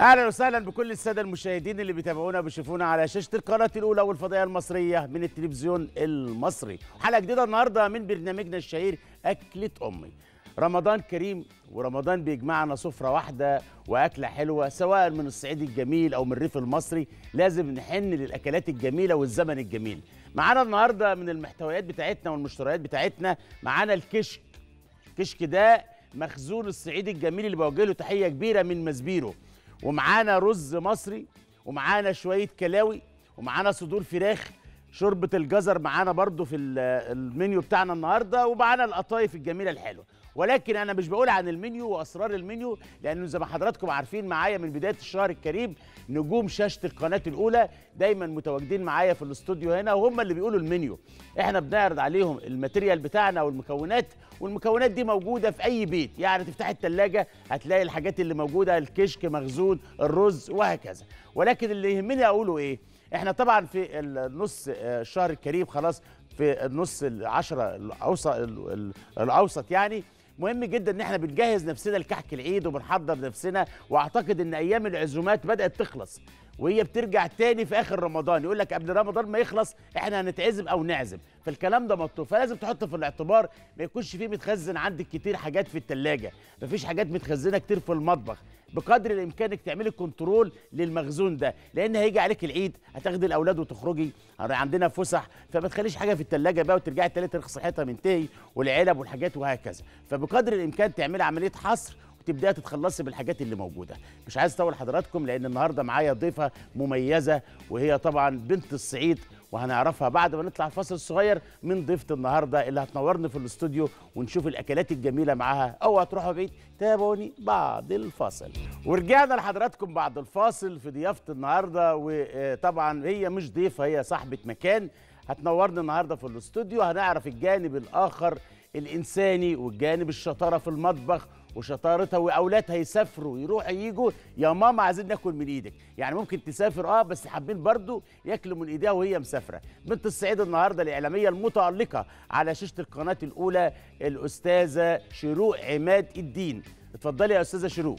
اهلا وسهلا بكل الساده المشاهدين اللي بيتابعونا وبيشوفونا على شاشه القناه الاولى والفضائيه المصريه من التلفزيون المصري حلقه جديده النهارده من برنامجنا الشهير اكله امي رمضان كريم ورمضان بيجمعنا سفره واحده واكله حلوه سواء من الصعيد الجميل او من الريف المصري لازم نحن للاكلات الجميله والزمن الجميل معانا النهارده من المحتويات بتاعتنا والمشتريات بتاعتنا معانا الكشك الكشك ده مخزون الصعيد الجميل اللي بوجه له تحيه كبيره من مزبيرو ومعانا رز مصري ومعانا شويه كلاوي ومعانا صدور فراخ شوربه الجزر معانا برضو في ال- المنيو بتاعنا النهارده ومعانا القطايف الجميله الحلوه ولكن انا مش بقول عن المنيو واسرار المنيو لانه زي ما حضراتكم عارفين معايا من بدايه الشهر الكريم نجوم شاشه القناه الاولى دايما متواجدين معايا في الاستوديو هنا وهم اللي بيقولوا المنيو احنا بنعرض عليهم الماتيريال بتاعنا والمكونات والمكونات دي موجوده في اي بيت يعني تفتح الثلاجه هتلاقي الحاجات اللي موجوده الكشك مخزون الرز وهكذا ولكن اللي يهمني اقوله ايه احنا طبعا في النص آه، الشهر الكريم خلاص في النص العشرة الاوسط ال- ال- الاوسط يعني مهم جدا ان احنا بنجهز نفسنا لكحك العيد وبنحضر نفسنا واعتقد ان ايام العزومات بدات تخلص وهي بترجع تاني في اخر رمضان يقول لك قبل رمضان ما يخلص احنا هنتعزم او نعزم فالكلام ده مطلوب فلازم تحط في الاعتبار ما يكونش فيه متخزن عندك كتير حاجات في التلاجة مفيش حاجات متخزنه كتير في المطبخ بقدر الامكان انك تعملي كنترول للمخزون ده لان هيجي عليك العيد هتاخدي الاولاد وتخرجي عندنا فسح فما تخليش حاجه في التلاجة بقى وترجعي تلاقي تاريخ صحتها منتهي والعلب والحاجات وهكذا فبقدر الامكان تعملي عمليه حصر وتبداي تتخلصي بالحاجات اللي موجوده مش عايز اطول حضراتكم لان النهارده معايا ضيفه مميزه وهي طبعا بنت الصعيد وهنعرفها بعد ما نطلع الفاصل الصغير من ضيفه النهارده اللي هتنورني في الاستوديو ونشوف الاكلات الجميله معاها او هتروحوا بعيد تابعوني بعد الفاصل ورجعنا لحضراتكم بعد الفاصل في ضيافه النهارده وطبعا هي مش ضيفه هي صاحبه مكان هتنورنا النهارده في الاستوديو هنعرف الجانب الاخر الانساني والجانب الشطاره في المطبخ وشطارتها واولادها يسافروا يروحوا يجوا يا ماما عايزين ناكل من ايدك يعني ممكن تسافر اه بس حابين برضو ياكلوا من ايديها وهي مسافره بنت الصعيد النهارده الاعلاميه المتالقه على شاشه القناه الاولى الاستاذه شروق عماد الدين اتفضلي يا استاذه شروق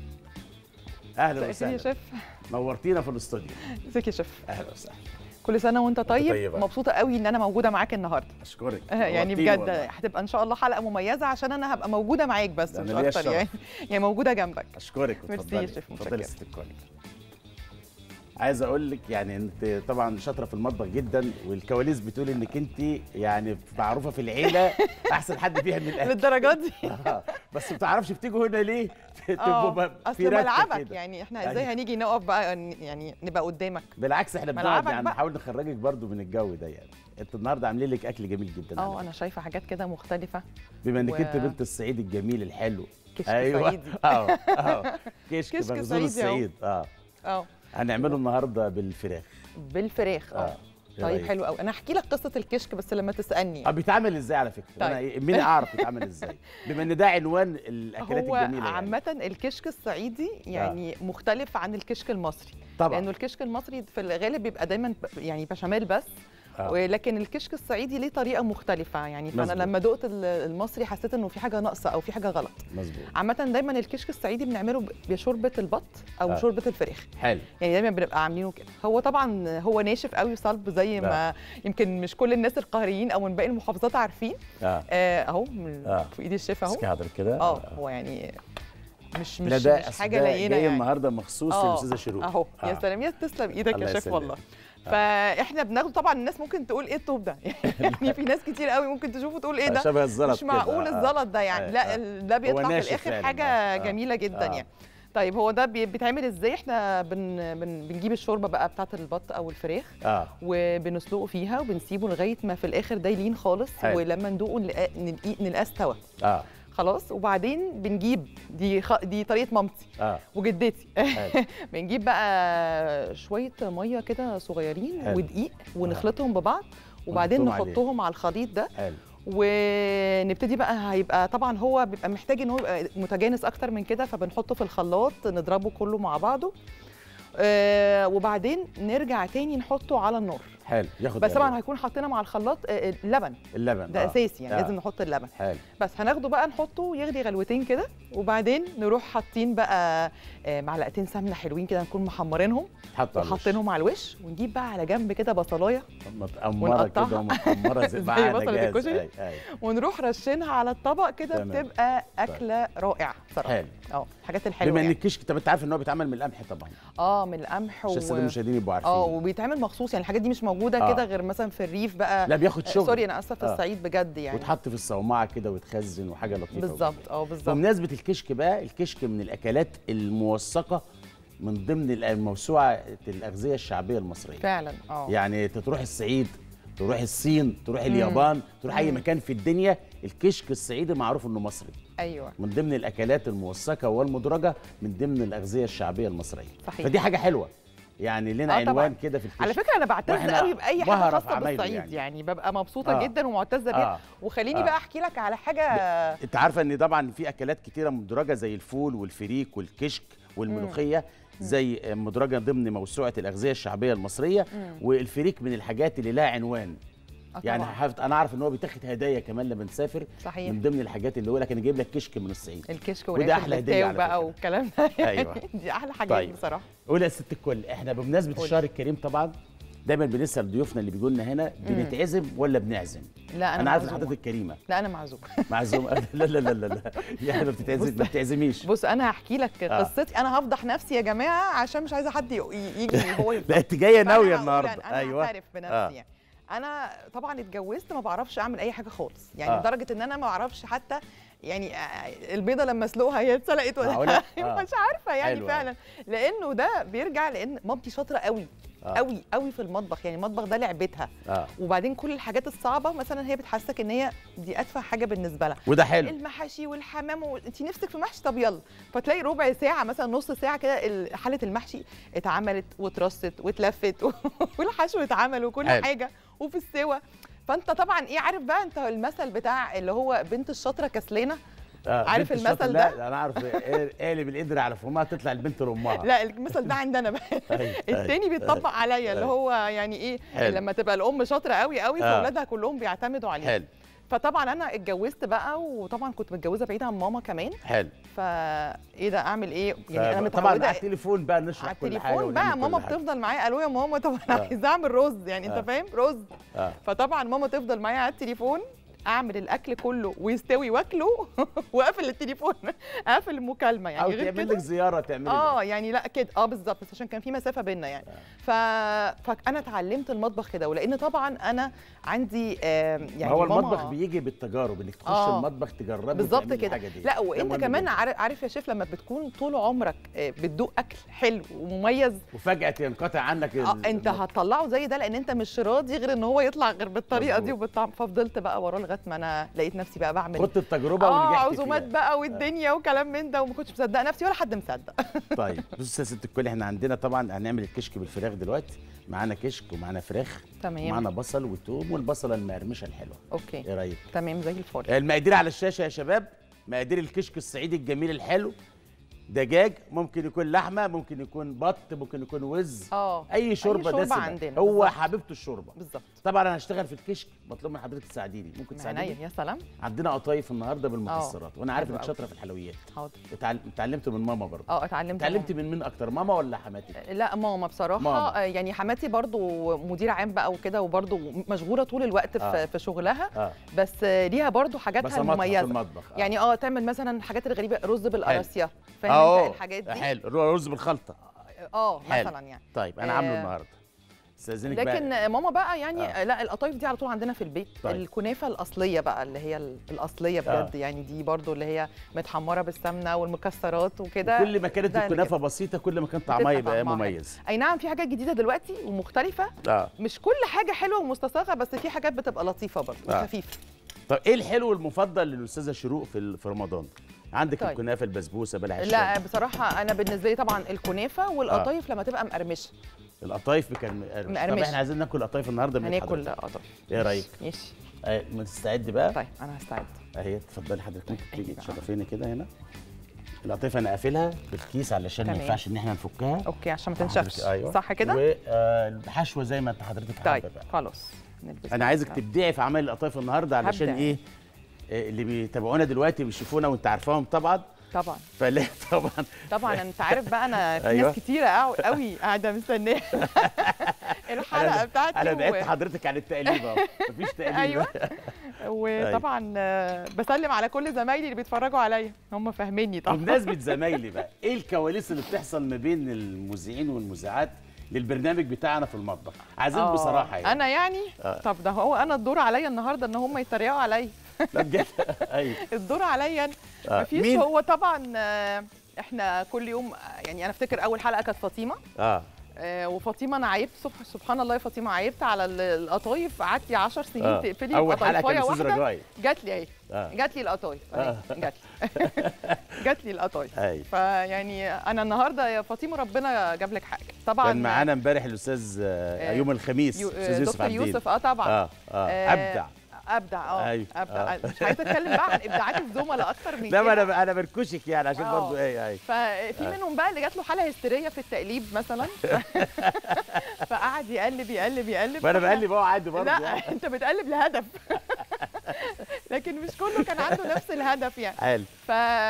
اهلا مساء الخير يا وسهلا شيف نورتينا في الاستوديو ازيك يا شيف اهلا وسهلا كل سنه وانت طيب طيبة. مبسوطه قوي ان انا موجوده معاك النهارده اشكرك آه، يعني نورتيني بجد والله. هتبقى ان شاء الله حلقه مميزه عشان انا هبقى موجوده معاك بس ده مش أنا ليا اكتر الشرف. يعني يعني موجوده جنبك اشكرك ميرسي يا وتفضلي شيف، اتفضلي يا متشكرة. ست الكل عايز اقول لك يعني انت طبعا شاطره في المطبخ جدا والكواليس بتقول انك انت يعني معروفه في العيله احسن حد فيها من الاكل للدرجات دي آه، بس ما بتعرفش بتيجوا هنا ليه تبقوا اه بقى في اصل رتة ملعبك كده. يعني احنا ازاي يعني- هنيجي نقف بقى يعني نبقى قدامك بالعكس احنا بنقعد ملعبك يعني بقى. نحاول نخرجك برضو من الجو ده يعني انت النهارده عاملين لك اكل جميل جدا على اه فكرة. انا شايفه حاجات كده مختلفه بما انك و- انت بنت الصعيد الجميل الحلو كشك ايوه صعيدي. اه اه كشك كشك مخزون صعيدي أهو. الصعيد اه اه هنعمله النهارده بالفراخ بالفراخ اه اه إيه طيب رأيك؟ حلو قوي انا هحكي لك قصه الكشك بس لما تسالني اه بيتعمل ازاي على فكره طيب. انا إيه- مين اعرف بيتعمل ازاي بما ان ده عنوان الاكلات هو الجميله يعني. عامة الكشك الصعيدي يعني مختلف عن الكشك المصري طبعا لأنه الكشك المصري في الغالب بيبقى دايما ب- يعني بشاميل بس آه. ولكن الكشك الصعيدي ليه طريقة مختلفة يعني فأنا مظبوط. لما دقت ال- المصري حسيت إنه في حاجة ناقصة أو في حاجة غلط مظبوط عامة دايما الكشك الصعيدي بنعمله ب- بشوربة البط أو آه. شوربة الفراخ حلو يعني دايما بنبقى عاملينه كده هو طبعا هو ناشف قوي وصلب زي ما يمكن مش كل الناس القاهريين او من باقي المحافظات عارفين اه آه، اهو من آه. في ايدي الشيف اهو مسكي حضرتك كده اه هو يعني مش لا مش, ده مش أصل حاجه ده لينه جاي يعني النهارده مخصوص آه، للاستاذه شروق اهو آه. يا سلام يا تسلم ايدك الله يا شيف يسلمك. والله فاحنا بناخده طبعا الناس ممكن تقول ايه الطوب ده يعني في ناس كتير قوي ممكن تشوفه تقول ايه ده شبه الزلط مش كده. معقول آه. الزلط ده يعني آه، لا آه. ال- ده بيطلع في ناشف الاخر فعلاً. حاجه آه. جميله جدا آه. يعني طيب هو ده بي- بيتعمل ازاي احنا بن بن بنجيب الشوربه بقى بتاعه البط او الفراخ اه وبنسلقه فيها وبنسيبه لغايه ما في الاخر ده يلين خالص حلو. ولما ندوقه نلقاه نلقيه- نلقاه استوى اه خلاص وبعدين بنجيب دي خ... دي طريقه مامتي اه وجدتي حلو. بنجيب بقى شويه ميه كده صغيرين حلو. ودقيق ونخلطهم ببعض وبعدين ونحطهم عليه. نحطهم على الخليط ده حلو ونبتدي بقى هيبقى طبعا هو بيبقى محتاج ان هو يبقى متجانس اكتر من كده فبنحطه في الخلاط نضربه كله مع بعضه آه وبعدين نرجع تاني نحطه على النار حلو ياخد بس طبعا قلب. هيكون حاطينها مع الخلاط آه، آه، لبن اللبن ده آه. اساسي يعني آه. لازم نحط اللبن حلو بس هناخده بقى نحطه يغلي غلوتين كده وبعدين نروح حاطين بقى آه، معلقتين سمنه حلوين كده نكون محمرينهم حط على الوش. وحاطينهم على الوش ونجيب بقى على جنب كده بصلايه متأمرة كده ونقطعها. ومتأمرة زي زي معاها بصلة جاهز. الكشري. أي- أي. ونروح رشينها على الطبق كده تمام. بتبقى اكله رائعه بصراحه حلو اه الحاجات الحلوه بما ان يعني. الكشك طب انت عارف ان هو بيتعمل من القمح طبعا اه من القمح عشان الساده المشاهدين يبقوا عارفين اه وبيتعمل مخصوص يعني الحاجات دي مش موجوده آه. كده غير مثلا في الريف بقى لا بياخد آه، شغل سوري انا اسفه في آه. الصعيد بجد يعني وتحط في الصومعه كده وتخزن وحاجه لطيفه بالظبط اه بالظبط بمناسبه الكشك بقى الكشك من الاكلات الموثقه من ضمن الموسوعه الاغذيه الشعبيه المصريه فعلا اه يعني انت تروح الصعيد تروح الصين تروح اليابان تروح اي مكان في الدنيا الكشك الصعيدي معروف انه مصري ايوه من ضمن الاكلات الموثقه والمدرجه من ضمن الاغذيه الشعبيه المصريه صحيح. فدي حاجه حلوه يعني لنا آه عنوان طبعاً. كده في الكشك على فكره انا بعتز وإحنا قوي باي حاجه مهرة في خاصه عمايله بالصعيد يعني. يعني. يعني ببقى مبسوطه آه. آه. جدا ومعتزه بيها آه. وخليني آه. بقى احكي لك على حاجه انت عارفه ان طبعا في اكلات كتيره مدرجه زي الفول والفريك والكشك والملوخيه زي مدرجه ضمن موسوعه الاغذيه الشعبيه المصريه والفريك من الحاجات اللي لها عنوان آه يعني طبعاً. حافظ انا عارف ان هو بيتاخد هدايا كمان لما نسافر صحيح. من ضمن الحاجات اللي هو لك انا جايب لك كشك من الصعيد الكشك وده والعيش أحلى هدية البتاو على بقى فكرة. والكلام ده يعني أيوة. دي احلى حاجات طيب. بصراحه قول يا ست الكل احنا بمناسبه قولي. الشهر الكريم طبعا دايما بنسال ضيوفنا اللي بيجوا لنا هنا بنتعزم ولا بنعزم لا انا, انا عارف ان معزومة. حضرتك كريمه لا انا معزومه معزوم لا لا لا لا لا يعني ما بتتعزم ما بتعزميش بص انا هحكي لك آه. قصتي انا هفضح نفسي يا جماعه عشان مش عايزه حد ي- يجي هو يفضح. لا انت جايه فأنا ناويه هقول النهارده انا ايوه اعترف بنفسي آه. يعني انا طبعا اتجوزت ما بعرفش اعمل اي حاجه خالص يعني آه. لدرجه ان انا ما بعرفش حتى يعني آه، البيضه لما اسلقها هي اتسلقت ولا معقولة؟ آه. مش عارفه يعني حلو أوي. فعلا لانه ده بيرجع لان مامتي شاطره قوي آه. قوي قوي في المطبخ يعني المطبخ ده لعبتها اه وبعدين كل الحاجات الصعبه مثلا هي بتحسسك ان هي دي ادفع حاجه بالنسبه لها وده حلو المحاشي والحمام و... انت نفسك في محشي طب يلا فتلاقي ربع ساعه مثلا نص ساعه كده ال- حله المحشي اتعملت واترصت واتلفت و... والحشو اتعمل وكل حلو. حاجه وفي السوا فانت طبعا ايه عارف بقى انت المثل بتاع اللي هو بنت الشاطره كسلانه آه. عارف بنت الشاطر- المثل لا انا عارف إيه- قالب القدر على فمها تطلع البنت لامها لا المثل ده عندنا بقى أيوة، التاني أيوة، بيتطبق عليا اللي أيوة. هو يعني ايه حلو. لما تبقى الام شاطره قوي قوي آه. فاولادها كلهم بيعتمدوا عليها حلو فطبعا انا اتجوزت بقى وطبعا كنت متجوزه بعيد عن ماما كمان حلو فايه ده اعمل ايه يعني انا طبعا متعوده على التليفون بقى نشرح على كل حاجه التليفون بقى ونعمل كل ماما حاجة. بتفضل معايا الو يا ماما طب انا آه. عايزه اعمل رز يعني آه. انت فاهم رز آه. فطبعا ماما تفضل معايا على التليفون اعمل الاكل كله ويستوي واكله واقفل التليفون اقفل المكالمه او يعني غير تعمل كده لك زياره تعمل اه يعني لا كده اه بالظبط بس عشان كان في مسافه بينا يعني ف... فانا اتعلمت المطبخ كده ولان طبعا انا عندي آه يعني يعني هو ماما- المطبخ بيجي بالتجارب انك تخش آه. المطبخ تجربي بالظبط وتعملي كده الحاجة دي. لا ده وانت مهم كمان جداً. عارف عارف يا شيف لما بتكون طول عمرك آه، بتدوق اكل حلو ومميز وفجاه ينقطع عنك اه ال- انت المطبخ. هتطلعه زي ده لان انت مش راضي غير ان هو يطلع غير بالطريقه دي مظبوط. وبالطعم ففضلت بقى وراه لغايه ما انا لقيت نفسي بقى بعمل خدت التجربه اه ونجحت عزومات فيها. بقى والدنيا وكلام من ده وما كنتش مصدقه نفسي ولا حد مصدق طيب بص يا ست الكل احنا عندنا طبعا هنعمل الكشك بالفراخ دلوقتي معانا كشك ومعانا فراخ تمام ومعانا بصل وتوم والبصله المقرمشه الحلوه اوكي ايه رايك تمام زي الفل المقادير على الشاشه يا شباب مقادير الكشك الصعيدي الجميل الحلو دجاج ممكن يكون لحمه ممكن يكون بط ممكن يكون وز اه اي شوربه شوربة دسمه عندنا، هو بالظبط. حبيبته الشوربه بالظبط طبعا انا هشتغل في الكشك مطلوب من حضرتك تساعديني ممكن عينيا تساعديني يا سلام عندنا قطايف النهارده بالمكسرات وانا عارف حلو انك أوي. شاطره في الحلويات حاضر اتعل- اتعلمت من ماما برضه اه اتعلمت اتعلمت من مين اكتر ماما ولا حماتك لا ماما بصراحه ماما. آه، يعني حماتي برضو مدير عام بقى وكده وبرضو مشغوله طول الوقت في, آه. في شغلها اه بس آه، ليها برضو حاجاتها بصماتها في المميزه المطبخ آه. يعني اه تعمل مثلا الحاجات الغريبه رز بالقراصيه فاهم اهو انت الحاجات دي حلو رز بالخلطه اه حلو. مثلا يعني طيب انا عامله آه. النهارده استاذنك لكن بقى ماما بقى يعني آه. آه. لا القطايف دي على طول عندنا في البيت طيب. طيب. الكنافه الاصليه بقى اللي هي ال- الاصليه بجد آه. آه. يعني دي برضو اللي هي متحمره بالسمنه والمكسرات وكده كل ما كانت ده اللي الكنافه بسيطه كل ما كان طعمها بتبقى يبقى طعمها مميز اي نعم في حاجات جديده دلوقتي ومختلفه اه مش كل حاجه حلوه ومستصاغه بس في حاجات بتبقى لطيفه برضه آه. وخفيفه طب ايه الحلو المفضل للاستاذه شروق في ال- في رمضان عندك طيب. الكنافه البسبوسه بلح لا الشام بصراحه انا بالنسبه لي طبعا الكنافه والقطايف لما تبقى مقرمشه القطايف كان مقرمش طب مقرمشة. احنا عايزين ناكل قطايف النهارده من هناكل حضرتك. قطايف ايه رايك ماشي آه، ما تستعد بقى طيب انا هستعد اهي اتفضلي حضرتك ممكن تيجي أيوة. تشرفيني كده هنا القطيفه انا قافلها بالكيس علشان ما تمام. ينفعش ان احنا نفكها اوكي عشان ما حضرتك- تنشفش ايوه صح كده والحشوه زي ما انت حضرتك طيب حابه بقى خلاص نلبس انا عايزك بقى. تبدعي في عمل القطايف النهارده علشان هبدع. ايه آه، اللي بيتابعونا دلوقتي بيشوفونا وانت عارفاهم طبعا طبعا فلا طبعا طبعا انت عارف بقى انا في أيوة. ناس كتيره قوي قوي قاعده مستنيه الحلقه انا بتاعتي انا و- بعدت حضرتك عن التقليب اهو مفيش تقليب ايوه وطبعا آه، بسلم على كل زمايلي اللي بيتفرجوا عليا هم فاهميني طبعا بمناسبه زمايلي بقى ايه الكواليس اللي بتحصل ما بين المذيعين والمذيعات للبرنامج بتاعنا في المطبخ عايزين آه، بصراحه يعني انا يعني آه. طب ده هو انا الدور عليا النهارده ان هم يتريقوا عليا لا بجد ايوه الدور عليا أنا. آه. مفيش مين؟ هو طبعا آه، احنا كل يوم يعني انا افتكر اول حلقه كانت فاطمه اه آه، وفاطمه انا عيبت سبح سبحان الله يا فاطمه عيبت على ال- القطايف قعدت لي 10 سنين آه. تقفلي اول حلقه كان بقطايفايه الاستاذ واحده رجائي جات لي اهي اه جات لي القطايف آه. أهي، جات لي جات لي القطايف ايوه فيعني انا النهارده يا فاطمه ربنا جاب لك حاجه طبعا كان معانا امبارح الاستاذ آه، آه، يوم الخميس يو- استاذ يوسف دكتور عبدين يوسف اه طبعا اه اه آه، ابدع ابدع اه أيوة، ابدع آه. مش عايزه اتكلم بقى عن ابداعات الزملاء اكتر من لا ما كده انا انا بنكشك يعني عشان آه. برضه ايه ايه ففي منهم بقى اللي جات له حاله هستيريه في التقليب مثلا فقعد يقلب يقلب يقلب وانا فإحنا- بقلب اهو عادي برضه يعني. لا انت بتقلب لهدف لكن مش كله كان عنده نفس الهدف يعني حلو ف...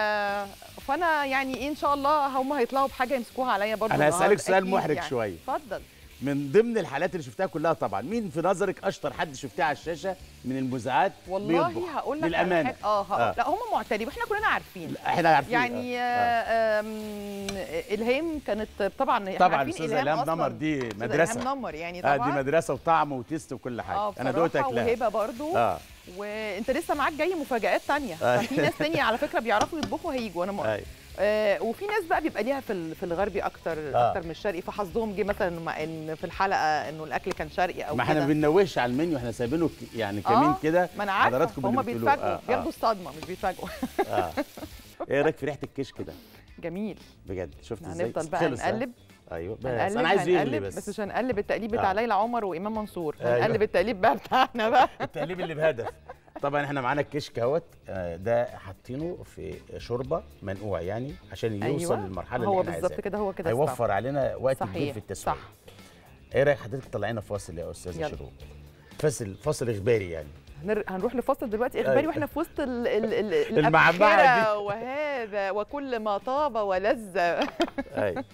فانا يعني ايه ان شاء الله هم هيطلعوا بحاجه يمسكوها عليا برضه انا هسالك النهاردة، سؤال أكيد محرج يعني. شويه اتفضل من ضمن الحالات اللي شفتها كلها طبعا مين في نظرك اشطر حد شفتها على الشاشه من المذيعات والله بيطبخ؟ هقول لك على للامانه حاجة- اه, هقول. آه. لا هم معترفين احنا كلنا عارفين احنا عارفين يعني آه. آه. آم، الهام كانت طبعا احنا طبعا عارفين الاستاذه الهام أصلاً. نمر دي أستاذة مدرسه الهام نمر يعني اه طبعا دي مدرسه وطعم وتيست وكل حاجه اه انا بصراحة دوتك لها وهبه برضو اه وانت لسه معاك جاي مفاجآت تانية آه. ففي ناس تانية على فكرة بيعرفوا يطبخوا هيجوا انا م... أيوة. آه وفي ناس بقى بيبقى ليها في ال- في الغربي اكتر آه. اكتر من الشرقي فحظهم جه مثلا ما- ان في الحلقة انه الاكل كان شرقي او ما احنا ما كده بننوهش على المنيو احنا سايبينه ك- يعني كمين آه، كده ما انا عارفة حضراتكم هم اللي بتقولوه. بيتفاجئوا آه، بياخدوا الصدمة مش بيتفاجئوا آه. اه ايه رايك في ريحه الكشك ده جميل بجد شفت ازاي هنفضل بقى خلص، ها؟ نقلب ايوه بس هنقلب انا عايز يغلي هنقلب بس بس مش هنقلب التقليب بتاع آه. ليلى عمر وامام منصور أيوة. هنقلب التقليب بقى بتاعنا بقى التقليب اللي بهدف طبعا احنا معانا الكشك اهوت آه، ده حاطينه في شوربه منقوع يعني عشان يوصل أيوة. للمرحله هو اللي احنا بالظبط عايزاها كده هو كده الصح. هيوفر علينا وقت كبير صحيح في التسويه صح ايه رايك حضرتك تطلعينا فاصل يا استاذه يلا. شروق فاصل فاصل اخباري يعني هنر... هنروح لفاصل دلوقتي اخباري أيوة. واحنا في وسط ال... ال... ال... المعمعة الأبخرة دي. وهذا وكل ما طاب ولذ ايوه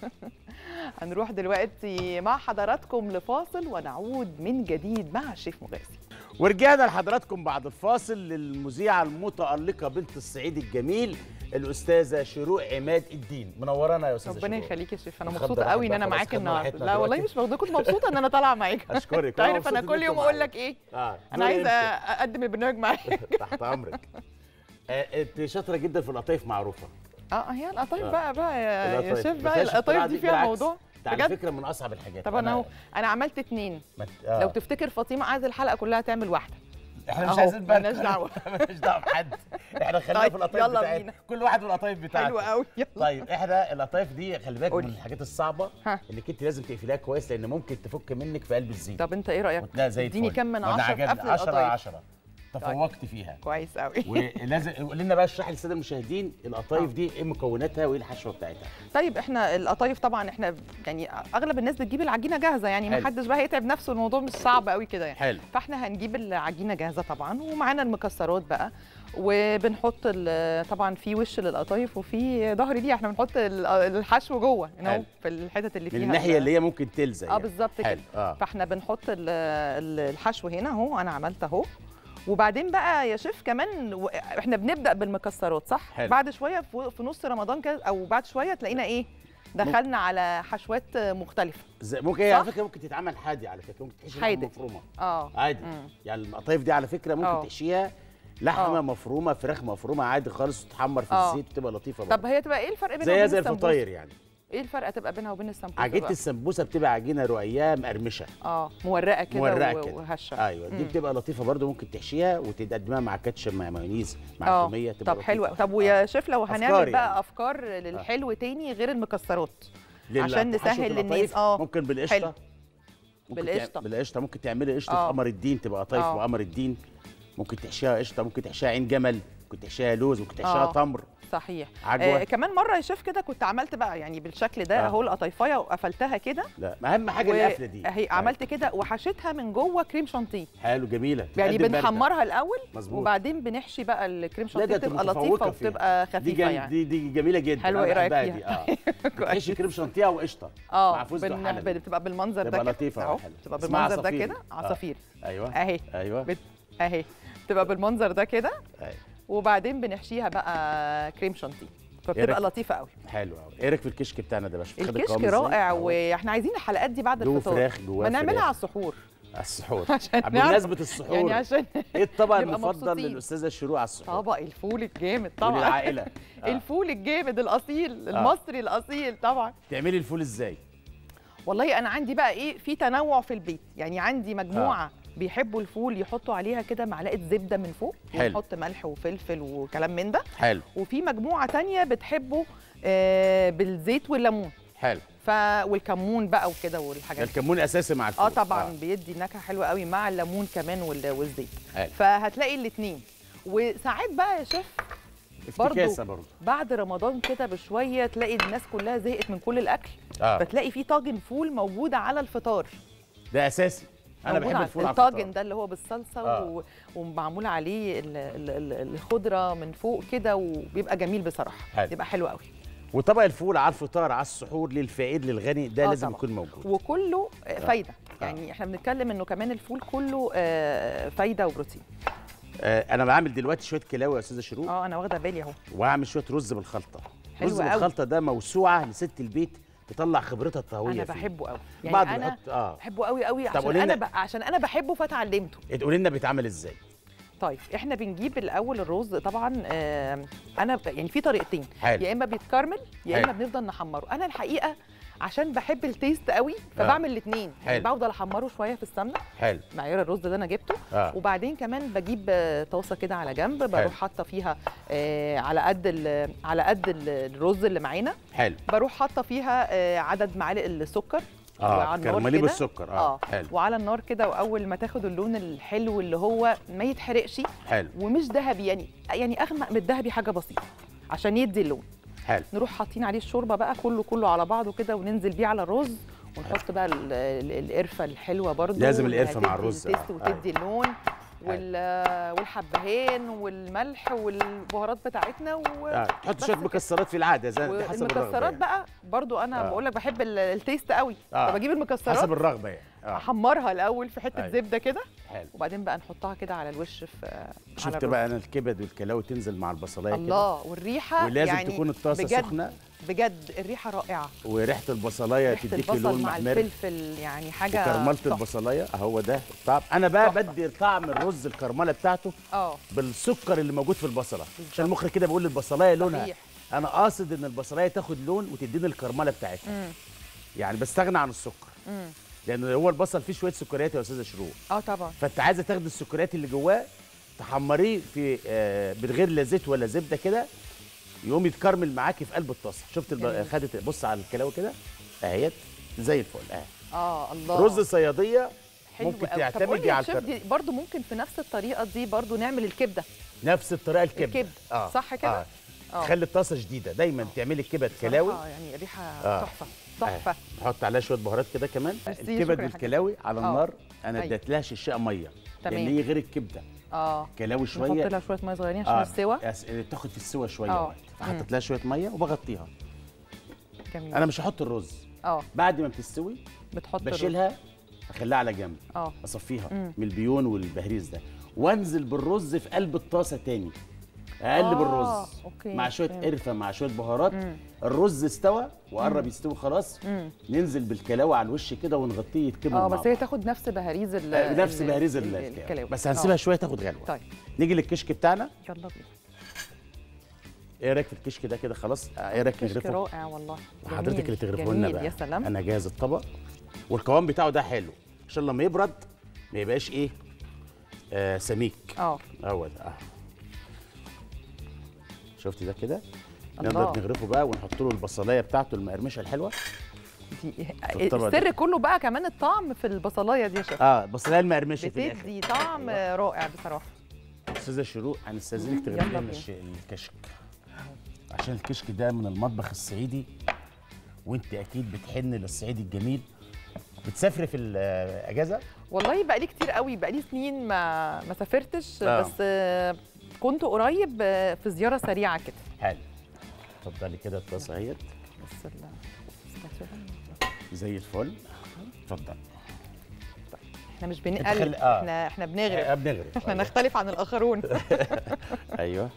هنروح دلوقتي مع حضراتكم لفاصل ونعود من جديد مع الشيف مغازي ورجعنا لحضراتكم بعد الفاصل للمذيعه المتالقه بنت الصعيد الجميل الاستاذه شروق عماد الدين منورانا يا استاذه ربنا شروق يخليك يا شيف انا الخضة مبسوطه راحت قوي ان بقى انا خلاص، معاك خدنا النهارده راحتنا لا والله دلوقتي. مش مبسوطه كنت مبسوطه ان انا طالعه معاك اشكرك انت عارف وأنا انا مبسوط كل إن يوم أنتوا اقول معايا. لك ايه اه انا دوري عايزه أنت. اقدم البرنامج معاك تحت امرك آه، انت شاطره جدا في القطايف معروفه اه هي القطايف آه. بقى بقى يا, يا القطايف. شيف ما بقى فيهاش القطايف اختراع دي دي، فيها بالعكس. موضوع ده على بجد فكره من اصعب الحاجات طب انا اهو انا عملت اتنين ما ت- آه. لو تفتكر فاطمه عايزه الحلقه كلها تعمل واحده احنا مش أهو، عايزين بقى ملناش دعوة. مالناش دعوه بحد احنا خلينا طيب، في القطايف يلا بتاعتنا بينا. كل واحد والقطايف بتاعته حلوه قوي يلا طيب احنا القطايف دي خلي بالك قولي. من الحاجات الصعبه ها. اللي انت لازم تقفليها كويس لان ممكن تفك منك في قلب الزيت طب انت ايه رايك لا زي اديني الفل. كم من وأنا 10 في عجبني. قفل 10 القطايف 10 تفوقت فيها كويس قوي ولازم قول لنا بقى اشرح للساده المشاهدين القطايف دي ايه مكوناتها وايه الحشوه بتاعتها طيب احنا القطايف طبعا احنا يعني اغلب الناس بتجيب العجينه جاهزه يعني ما حلو. حدش بقى هيتعب نفسه الموضوع مش صعب قوي كده يعني حلو فاحنا هنجيب العجينه جاهزه طبعا ومعانا المكسرات بقى وبنحط ال- طبعا في وش للقطايف وفي ظهر ليها احنا بنحط ال- الحشو جوه هنا اهو حلو. في الحتت اللي فيها من الناحيه اللي هي ممكن تلزق اه يعني. بالظبط كده حلو اه فاحنا بنحط ال- ال- الحشو هنا اهو انا عملت اهو وبعدين بقى يا شيف كمان و- احنا بنبدا بالمكسرات صح حلو. بعد شويه في في نص رمضان كده او بعد شويه تلاقينا ايه دخلنا على حشوات مختلفه زي- ممكن هي على صح؟ فكره ممكن تتعمل حادي على فكره ممكن تحشي حادق. لحمه مفرومه اه عادي مم. يعني القطايف دي على فكره ممكن آه. تحشيها لحمه آه. مفرومه فراخ مفرومه عادي خالص وتتحمر في آه. الزيت وتبقى لطيفه طب برضه هي تبقى ايه الفرق بينها زيها وبين زي السمبوسه الفطاير يعني ايه الفرق تبقى بينها وبين السمبوسه عجينه بقى؟ السمبوسه بتبقى عجينه رقيقه مقرمشه اه مورقه كده مورقه و- كده وهشه ايوه دي مم. بتبقى لطيفه برضو ممكن تحشيها وتقدمها مع كاتشب مع مايونيز مع اه توميه تبقى طب حلوه لطيفة. طب ويا شيف لو أفكار هنعمل بقى يعني. افكار للحلو تاني غير المكسرات لل- عشان حشوة نسهل القطايف للناس. آه. ممكن بالقشطه حلو. ممكن بالقشطة. تع- بالقشطه ممكن تعملي قشطه آه. قمر الدين تبقى قطايف آه. وقمر الدين ممكن تحشيها قشطه ممكن تحشيها عين جمل ممكن تحشيها لوز ممكن تحشيها آه. تمر صحيح عجوه آه كمان مره يا شيف كده كنت عملت بقى يعني بالشكل ده آه. اهو القطايفايه وقفلتها كده لا ما اهم حاجه القفله دي اهي عملت كده وحشيتها من جوه كريم شانتيه حلو جميله يعني قد المردة. بنحمرها الاول مظبوط وبعدين بنحشي بقى الكريم لا شانتيه ده بتبقى متفوقة لطيفه فيها. وبتبقى دي خفيفه جم... يعني دي دي جميله جدا حلوة، أنا إيه رأيك بحبها فيها؟ دي اه بتحشي كريم شانتيه وقشطه مع اه فستق بن... حلبي. بتبقى بالمنظر ده تبقى كده لطيفة اهو وحلوة. بتبقى اسمها بالمنظر ده عصافير. كده آه. عصافير ايوه اهي ايوه بت... اهي بتبقى بالمنظر ده كده أيوة. وبعدين بنحشيها بقى كريم شانتيه فبتبقى رأيك؟ لطيفه قوي حلو قوي ايه رايك في الكشك بتاعنا ده يا باشا خد الكشك القوام إزاي؟ رائع أهو. واحنا عايزين الحلقات دي بعد جوه الفطار فراخ جواه ما نعملها فراخ. على السحور على السحور عشان بمناسبه نعرف- السحور يعني عشان ايه الطبق نبقى المفضل مبسوطين. للاستاذه شروق على السحور طبق الفول الجامد طبعا وللعائله آه. الفول الجامد الاصيل المصري الاصيل طبعا تعملي الفول ازاي والله انا عندي بقى ايه في تنوع في البيت يعني عندي مجموعه آه. بيحبوا الفول يحطوا عليها كده معلقه زبده من فوق حلو. ونحط ملح وفلفل وكلام من ده حلو وفي مجموعه تانية بتحبه آه بالزيت والليمون حلو ف والكمون بقى وكده ده والحاجات دي. الكمون اساسي مع الفول اه طبعا آه. بيدي نكهه حلوه قوي مع الليمون كمان وال- والزيت حلو. فهتلاقي الاثنين وساعات بقى يا شيف برضو. افتكاسه برضه بعد رمضان كده بشويه تلاقي الناس كلها زهقت من كل الاكل اه فتلاقي في طاجن فول موجود على الفطار ده اساسي انا موجود بحب على- الفول على الطاجن الفطار. ده اللي هو بالصلصه آه. و... ومعمول عليه ال... ال... ال- الخضره من فوق كده وبيبقى جميل بصراحه حلو. بيبقى حلو قوي وطبق الفول على الفطار على السحور للفقير للغني ده آه لازم طبعا. يكون موجود وكله آه، فايده يعني احنا بنتكلم انه كمان الفول كله آه، فايده وبروتين آه انا بعمل دلوقتي شويه كلاوي يا استاذه شروق اه انا واخده بالي اهو وهعمل شويه رز بالخلطه حلو رز قوي. بالخلطه ده موسوعه لست البيت تطلع خبرتها الطهويه انا فيه. بحبه قوي يعني بعض انا بيحط اه بحبه قوي قوي طب عشان قولي انا لنا- ب... عشان انا بحبه فتعلمته تقولي لنا بيتعمل ازاي طيب احنا بنجيب الاول الرز طبعا آه انا ب... يعني في طريقتين حلو يا اما بيتكرمل يا حلو. اما بنفضل نحمره انا الحقيقه عشان بحب التيست قوي فبعمل الاثنين يعني حلو. بفضل احمره شويه في السمنه حلو معيار الرز ده انا جبته اه وبعدين كمان بجيب آه، طاسه كده على جنب بروح حاطه فيها آه على قد ال- على قد ال- الرز اللي معانا حلو بروح حاطه فيها آه عدد معالق السكر اه وعلى النار كرمليه كده. بالسكر اه, اه حلو وعلى النار كده واول ما تاخد اللون الحلو اللي هو ما يتحرقش حلو ومش ذهبي يعني يعني اغمق من الذهبي حاجه بسيطه عشان يدي اللون حلو نروح حاطين عليه الشوربه بقى كله كله على بعضه كده وننزل بيه على الرز ونحط بقى ال- ال- القرفه الحلوه برضو لازم اللي القرفة مع هتدي الرز، التيست آه، وتدي اللون وال- والحبهان والملح والبهارات بتاعتنا و... آه. تحط بس شويه كده. مكسرات في العاده زي دي حسب الرغبه والمكسرات يعني. بقى برضو انا آه. بقول لك بحب ال- التيست قوي آه. فبجيب المكسرات حسب الرغبه يعني اه احمرها الاول في حته أيوة. زبده كده حلو وبعدين بقى نحطها كده على الوش في على شفت الرز. بقى انا الكبد والكلاوي تنزل مع البصلايه كده الله والريحه ولازم يعني تكون الطاسه بجد سخنه بجد الريحه رائعه وريحه البصلايه ريحه تديكي البصل لون مع محمر الفلفل يعني حاجه وكرمله تحفة. البصلايه اهو ده الطعم انا بقى تحفة. بدي طعم الرز الكرمله بتاعته اه بالسكر اللي موجود في البصله عشان المخرج كده بيقول البصلايه لونها صحيح. انا قاصد ان البصلايه تاخد لون وتديني الكرمله بتاعتها مم. يعني بستغنى عن السكر مم. لان هو البصل فيه شويه سكريات يا استاذه شروق اه طبعا فانت عايزه تاخدي السكريات اللي جواه تحمريه في آه من غير لا زيت ولا زبده كده يقوم يتكرمل معاكي في قلب الطاسه شفت الب... جميل. خدت بص على الكلاوه كده اهيت زي الفل اهي اه الله رز صياديه حلو ممكن قوي. طب قولي تعتمدي يا على شيف الكرم دي برضو ممكن في نفس الطريقه دي برضو نعمل الكبده نفس الطريقه الكبده الكبده صح كده آه. اه خلي الطاسه جديده دايما تعملي الكبد كلاوي بصراحة يعني ريحه آه. تحفه تحفه نحط عليها شويه بهارات كده كمان ميرسي، الكبد شكراً يا حاج. والكلاوي على آه. النار انا أيوة. اديت لها ششاء ميه تمام. لان هي غير الكبده اه كلاوي نحط شويه لها شويه ميه صغيرين عشان آه، السوا يس- تاخد في السوا شويه آه. وقت فحطيت لها شويه ميه وبغطيها جميل انا مش هحط الرز اه بعد ما بتستوي بتحط الرز. بشيلها اخليها على جنب اه اصفيها مم. من البيون والبهريز ده وانزل بالرز في قلب الطاسه تاني اقلب آه، الرز أوكي، مع شويه فهمت. قرفه مع شويه بهارات مم. الرز استوى وقرب يستوي خلاص مم. ننزل بالكلاوه على الوش كده ونغطيه يتكمل اه مع بس هي بعض. تاخد نفس بهاريز ال آه، نفس ال- بهريز ال- ال- الكلاوي بس هنسيبها آه. شويه تاخد غلوه طيب نيجي للكشك بتاعنا يلا بينا ايه رايك في الكشك ده كده خلاص آه، ايه رايك كشك نغرفه رائع والله حضرتك جميل، اللي تغرفه لنا جميل، بقى يا سلام انا جاهز الطبق والقوام بتاعه ده حلو عشان لما يبرد ما يبقاش ايه آه سميك اه هو ده اه شفتي ده كده الله. نقدر نغرفه بقى ونحط له البصلايه بتاعته المقرمشه الحلوه دي الطبق ده. السر كله بقى كمان الطعم في البصلايه دي يا شيخ اه البصلايه المقرمشه في الاخر بتدي طعم رائع بصراحه استاذه شروق هنستاذنك تغرفي يلا لنا بينا. الش- الكشك عشان الكشك ده من المطبخ الصعيدي وانت اكيد بتحن للصعيدي الجميل بتسافري في الاجازه والله بقى لي كتير قوي بقى لي سنين ما ما سافرتش آه. بس آه، كنت قريب آه، في زياره سريعه كده حلو اتفضلي كده الطاسه اهيت بس ال- زي الفل اتفضل احنا مش خلي- بنقلب آه. احنا احنا بنغرب بنغرب احنا أيوة. نختلف عن الاخرون ايوه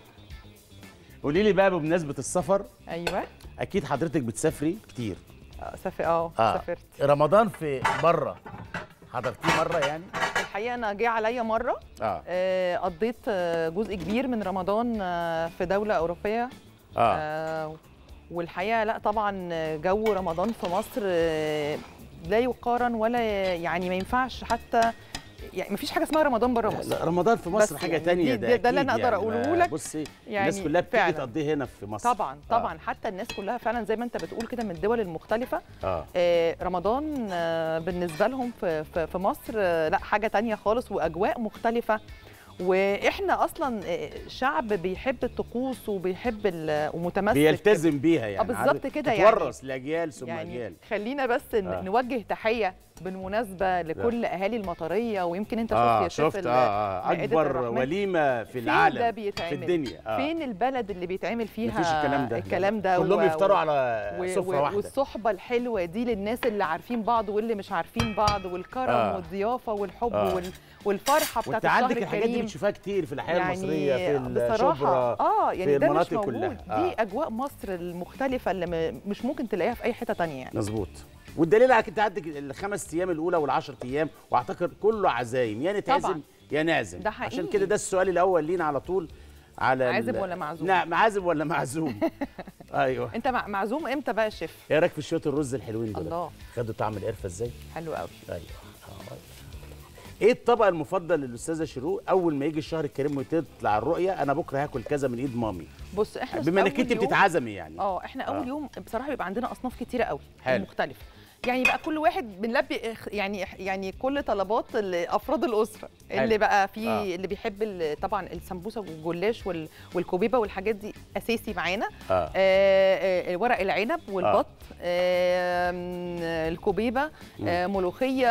قولي لي بقى بمناسبه السفر ايوه اكيد حضرتك بتسافري كتير آه، سافر اه اه سافرت رمضان في بره حضرتيه مره يعني الحقيقه انا جه عليا مره اه آه، قضيت آه، جزء كبير من رمضان آه، في دوله اوروبيه اه آه، والحقيقه لا طبعا جو رمضان في مصر آه، لا يقارن ولا يعني ما ينفعش حتى يعني ما فيش حاجه اسمها رمضان بره مصر لا رمضان في مصر بس حاجه يعني تانية دي- ده ده- ده اللي أكيد أنا أقدر يعني. أقوله ما- لك. بصي يعني الناس كلها بتيجي فعلاً. تقضيه هنا في مصر طبعا طبعا حتى الناس كلها فعلا زي ما انت بتقول كده من الدول المختلفه اه آه، رمضان آه، بالنسبه لهم في في في مصر آه، لا حاجه تانية خالص واجواء مختلفه واحنا اصلا آه، شعب بيحب الطقوس وبيحب ال- ومتمسك بيلتزم بيها يعني آه، بالظبط عارف؟ كده يعني. تتورث لاجيال ثم يعني اجيال خلينا بس ن- آه. نوجه تحيه بالمناسبه لكل اهالي المطريه ويمكن انت شفت اه يا شيف شفت ال- اه, آه. مائدة اكبر الرحمن. وليمه في فين العالم ده بيتعمل في الدنيا آه. فين البلد اللي بيتعمل فيها مفيش الكلام ده الكلام ده كلهم و- يفطروا و- على و- سفره و- واحده والصحبه الحلوه دي للناس اللي عارفين بعض واللي مش عارفين بعض والكرم آه. والضيافه والحب آه. وال- والفرحه بتاعت وانت الشهر عندك الحاجات دي الكريم بتشوفها كتير في الحياه يعني المصريه في بصراحه الشبرا اه يعني في ده مش المناطق موجود كلها. دي آه. اجواء مصر المختلفه اللي م- مش ممكن تلاقيها في اي حته تانية يعني مظبوط والدليل على كده انت عندك الخمس ايام الاولى والعشر ايام واعتقد كله عزايم يا نتعزم طبعاً. يا نعزم ده حقيقي. عشان كده ده السؤال الاول لينا على طول على ال- عازم ولا معزوم؟ نعم عازم ولا معزوم ايوه انت مع- معزوم امتى بقى يا شيف ايه رايك في شويه الرز الحلوين دول الله. خدوا طعم القرفه ازاي حلو قوي ايوه آه. ايه الطبق المفضل للاستاذه شروق اول ما يجي الشهر الكريم وتطلع الرؤيه انا بكره هاكل كذا من ايد مامي بص احنا بما انك أول انت يوم- بتتعزمي يعني اه احنا اول آه. يوم بصراحه بيبقى عندنا اصناف كتيره قوي حلو. مختلفه يعني بقى كل واحد بنلبي إخ- يعني يعني كل طلبات ال- افراد الاسره اللي حلو. بقى في آه. اللي بيحب ال- طبعا السمبوسه والجلاش وال- والكوبيبه والحاجات دي اساسي معانا اه آه، آه، ورق العنب والبط آه. الكوبيبه آه، ملوخيه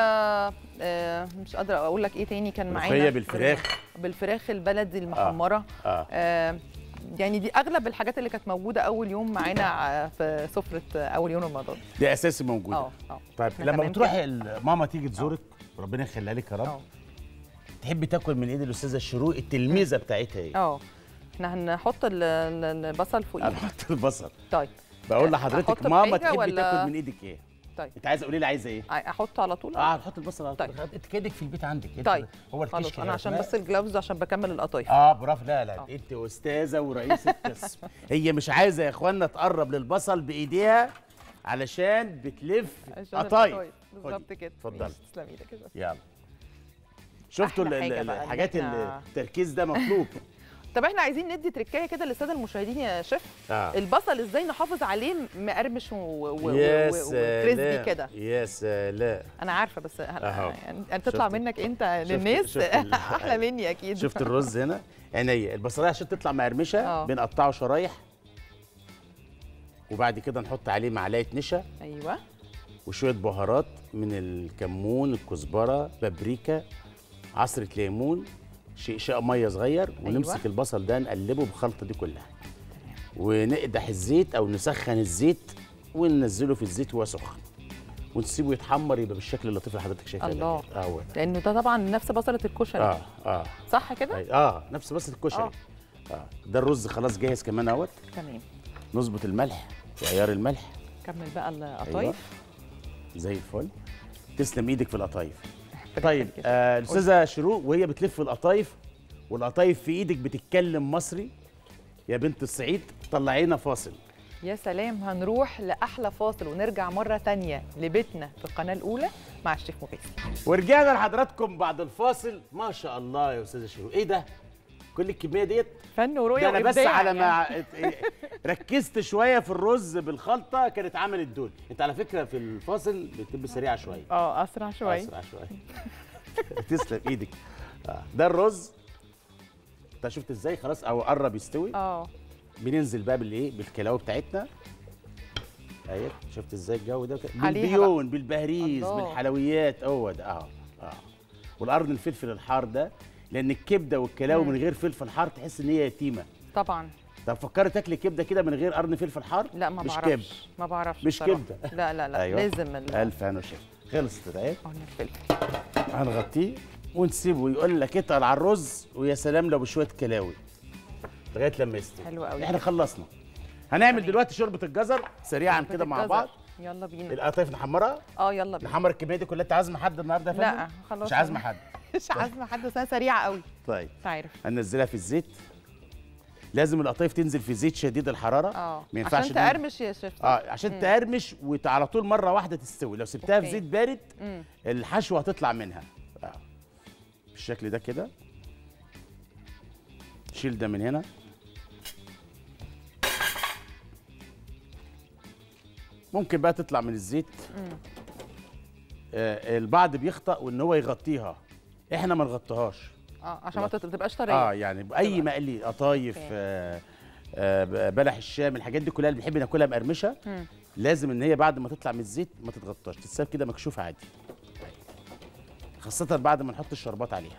آه، مش قادره اقول لك ايه تاني كان معانا ملوخية بالفراخ. بالفراخ البلدي المحمره اه آه، يعني دي اغلب الحاجات اللي كانت موجوده اول يوم معانا ع- في سفره اول يوم رمضان دي اساسي موجوده اه اه طيب إحنا لما تمام بتروحي ال- ماما تيجي تزورك ربنا يخليها لك يا رب اه تحبي تاكل من ايد الاستاذه شروق التلميذه بتاعتها ايه؟ اه احنا هنحط ال- ال- البصل فوقيه انا بحط البصل طيب بقول أه، لحضرتك أحط ماما بحاجة تحبي ولا- تاكل من ايدك ايه؟ طيب انت عايزه قولي لي عايزه ايه؟ احطه على طول اه نحط البصل على طول طيب. انت كانك في البيت عندك انت طيب هو الكشك خلاص انا يا عشان أسماء. بس الجلافز عشان بكمل القطايف اه برافو لا لا آه. انت استاذه ورئيسه قسم هي مش عايزه يا اخوانا تقرب للبصل بايديها علشان بتلف عشان قطايف القطايف. بالظبط كده اتفضلي. ماشي، تسلم ايدك يا شيف. يلا شفتوا أحلى ال- حاجة ال- بقى إن الحاجات إحنا- اللي- التركيز ده مطلوب طب احنا عايزين ندي تركايه كده للساده المشاهدين يا شيف اه البصل ازاي نحافظ عليه مقرمش و- و- و- يا و- وكريسبي سلام كده يا سلام انا عارفه بس ه- أهو. يعني تطلع شفت- منك انت شفت- للناس شفت ال- احلى مني اكيد شفت الرز هنا عينيا البصلايه عشان تطلع مقرمشه آه. بنقطعه شرايح وبعد كده نحط عليه معلقه نشا ايوه وشويه بهارات من الكمون الكزبره بابريكا عصره ليمون شقشاق ميه صغير ونمسك أيوة. البصل ده نقلبه بالخلطه دي كلها ونقدح الزيت او نسخن الزيت وننزله في الزيت وهو سخن ونسيبه يتحمر يبقى بالشكل اللطيف اللي حضرتك شايفاه ده الله. كده. اه هو ده. لانه ده طبعا نفس بصله الكشري اه اه صح كده أي- اه نفس بصل الكشري آه. اه ده الرز خلاص جاهز كمان اهوت تمام نظبط الملح وعيار الملح كمل بقى أيوة. القطايف زي الفل تسلم ايدك في القطايف فرق طيب الكشري. آه الاستاذه شروق وهي بتلف القطايف والقطايف في ايدك بتتكلم مصري يا بنت الصعيد طلعينا فاصل يا سلام هنروح لاحلى فاصل ونرجع مره تانية لبيتنا في القناه الاولى مع الشيف مغيث ورجعنا لحضراتكم بعد الفاصل ما شاء الله يا استاذه شروق ايه ده كل الكميه ديت فن ورؤيه ده انا بس وإبداع على ما يعني. ركزت شويه في الرز بالخلطه كانت عملت دول انت على فكره في الفاصل بتبقى سريعه شويه اه اسرع شويه اسرع شويه تسلم ايدك آه. ده الرز انت شفت ازاي خلاص او قرب يستوي اه بننزل بقى بالايه بالكلاوي بتاعتنا اهي شفت ازاي الجو ده عليها بالبيون بالبهريز الله. بالحلويات هو ده اه اه والقرن الفلفل الحار ده لان الكبده والكلاوي مم. من غير فلفل حار تحس ان هي يتيمه طبعا طب فكري تاكلي كبده كده من غير قرن فلفل حار لا ما مش بعرفش ما بعرفش مش بصراحة. كبدة. لا لا لا أيوة. لازم ال- الف هنا وشفا خلصت اهي قرن الفلفل هنغطيه ونسيبه يقول لك اتقل على الرز ويا سلام لو بشويه كلاوي لغايه لما يستوي حلو قوي احنا خلصنا هنعمل دلوقتي شوربه الجزر سريعا كده مع الجزر. بعض يلا بينا القطايف نحمرها اه يلا بينا نحمر الكميه دي كلها انت عازمه حد النهارده يا فندم لا خلاص مش عازمه حد مش عازمه حد بس انا سريعه قوي طيب انت عارف هننزلها في الزيت لازم القطايف تنزل في زيت شديد الحراره اه ما ينفعش عشان إن- تقرمش يا شيف صح؟ اه عشان تقرمش وعلى طول مره واحده تستوي لو سبتها في أوكي. زيت بارد مم. الحشوه هتطلع منها آه. بالشكل ده كده شيل ده من هنا ممكن بقى تطلع من الزيت مم. آه البعض بيخطأ وان هو يغطيها احنا ما نغطيهاش اه عشان ما تت- تبقاش طريه اه يعني باي تبقى. مقلي قطايف أوكي. آه آه بلح الشام الحاجات دي كلها اللي بنحب ناكلها مقرمشه مم. لازم ان هي بعد ما تطلع من الزيت ما تتغطاش تتساب كده مكشوفه عادي خاصه بعد ما نحط الشربات عليها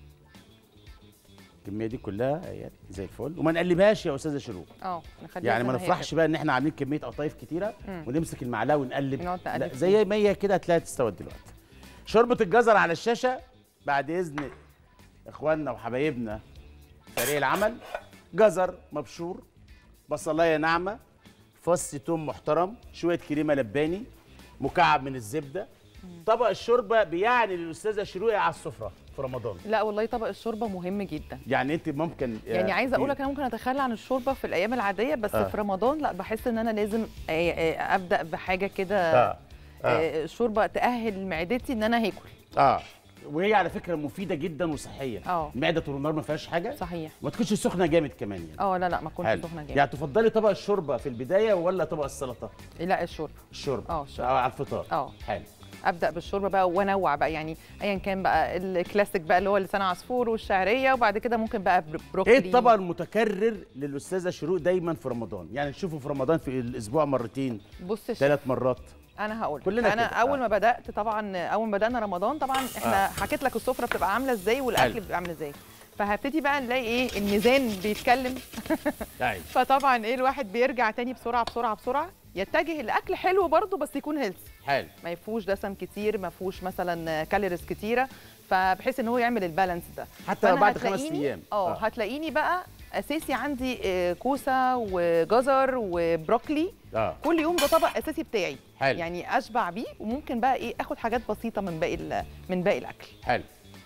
الكميه دي كلها اهي زي الفل وما نقلبهاش يا استاذه شروق اه نخليها يعني زي ما هي نفرحش بقى ان احنا عاملين كميه قطايف كتيره مم. ونمسك المعلقه ونقلب نقعد نقلب لا فيه. زي ما هي كده هتلاقيها تستوت دلوقتي شوربه الجزر على الشاشه بعد اذن اخواننا وحبايبنا فريق العمل جزر مبشور بصلايه ناعمه فص توم محترم شويه كريمه لباني مكعب من الزبده طبق الشوربه بيعني للاستاذه شروقي على السفره في رمضان لا والله طبق الشوربه مهم جدا يعني انت ممكن يعني عايزه اقول لك انا ممكن اتخلى عن الشوربه في الايام العاديه بس آه. في رمضان لا بحس ان انا لازم آه، آه، ابدا بحاجه كده اه اه آه، شوربه تاهل معدتي ان انا هاكل اه وهي على فكره مفيده جدا وصحيه اه المعده طول النهار ما فيهاش حاجه صحيح ما تكونش سخنه جامد كمان يعني اه لا لا ما كنتش حلو. سخنه جامد يعني تفضلي طبق الشوربه في البدايه ولا طبق السلطه لا الشوربه الشوربه اه الشوربه أو على الفطار اه حلو ابدا بالشوربه بقى وانوع بقى يعني ايا كان بقى الكلاسيك بقى اللي هو لسان عصفور والشعريه وبعد كده ممكن بقى بر- بروكلي ايه الطبق المتكرر للاستاذه شروق دايما في رمضان يعني نشوفه في رمضان في الاسبوع مرتين بص يا شيخ، ثلاث مرات انا هقول كلنا انا كده. اول آه. ما بدات طبعا اول ما بدانا رمضان طبعا احنا آه. حكيت لك السفره بتبقى عامله ازاي والاكل حلو. بيبقى عامل ازاي فهبتدي بقى نلاقي ايه الميزان بيتكلم ايوه فطبعا ايه الواحد بيرجع تاني بسرعه بسرعه بسرعه يتجه الاكل حلو برضه بس يكون هيلث حلو ما يفوش دسم كتير ما فيهوش مثلا كالوريز كتيره فبحيث ان هو يعمل البالانس ده حتى لو فأنا بعد خمس هتلاقيني- ايام اه هتلاقيني بقى اساسي عندي آه، كوسه وجزر وبروكلي اه كل يوم ده طبق اساسي بتاعي حلو يعني اشبع بيه وممكن بقى ايه اخد حاجات بسيطه من باقي ال- من باقي الاكل حلو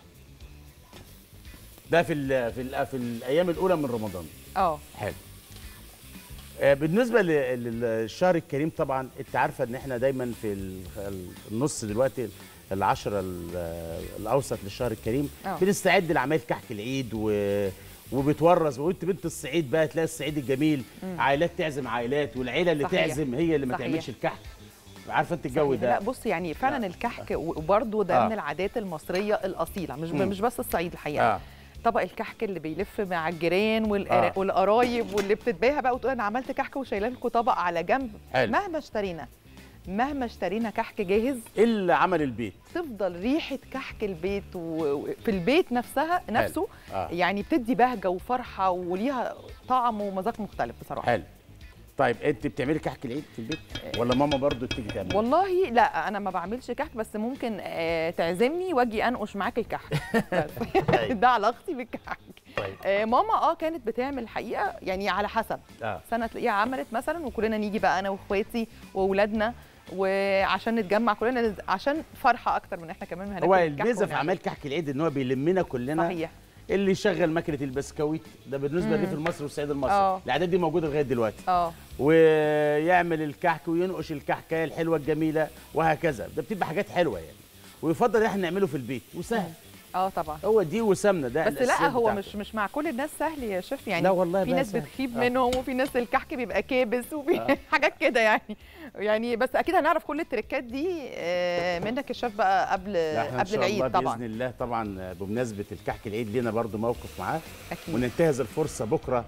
ده في ال في ال في الايام الاولى من رمضان اه حلو آه، بالنسبه ل- للشهر الكريم طبعا انت عارفه ان احنا دايما في ال- النص دلوقتي العشرة ال- الاوسط للشهر الكريم آه. بنستعد لعمايل كحك العيد و وبتورث وانت بنت الصعيد بقى تلاقي الصعيد الجميل عائلات تعزم عائلات والعيله اللي صحيح. تعزم هي اللي ما صحيح. تعملش الكحك عارفه انت الجو صحيح. ده لا بص يعني فعلا الكحك وبرده ده آه. من العادات المصريه الاصيله مش مم. مش بس الصعيد الحقيقه اه طبق الكحك اللي بيلف مع الجيران والقرا- آه. والقرايب واللي بتتباهى بقى وتقول انا عملت كحك وشايله لكم طبق على جنب حلو. مهما اشترينا مهما اشترينا كحك جاهز الا عمل البيت تفضل ريحه كحك البيت وفي البيت نفسها نفسه آه. يعني بتدي بهجه وفرحه وليها طعم ومذاق مختلف بصراحه حلو طيب انت بتعملي كحك العيد في البيت ولا ماما برضو تيجي تعمل والله لا انا ما بعملش كحك بس ممكن آه تعزمني واجي انقش معاك الكحك بس ده علاقتي بالكحك طيب آه ماما اه كانت بتعمل حقيقه يعني على حسب اه سنه تلاقيها عملت مثلا وكلنا نيجي بقى انا واخواتي واولادنا وعشان نتجمع كلنا عشان فرحه اكتر من احنا كمان هناكل هو الكحك الميزه في ونعمل. اعمال كحك العيد ان هو بيلمنا كلنا صحيح اللي يشغل ماكينه البسكويت ده بالنسبه مم. للريف المصري والصعيد المصري آه. الاعداد دي موجوده لغايه دلوقتي اه ويعمل الكحك وينقش الكحكايه الحلوه الجميله وهكذا ده بتبقى حاجات حلوه يعني ويفضل ان احنا نعمله في البيت وسهل اه طبعا هو دي وسمنه ده بس لا الأساسيات هو بتاعته. مش مش مع كل الناس سهل يا شيف يعني لا والله في بقى ناس سهل. بتخيب آه. منهم وفي ناس الكحك بيبقى كابس وفي حاجات كده يعني يعني بس اكيد هنعرف كل التريكات دي آه، منك يا شيف بقى قبل لا احنا ان قبل شاء الله العيد طبعا باذن الله طبعا بمناسبه الكحك العيد لنا برضو موقف معاه اكيد وننتهز الفرصه بكره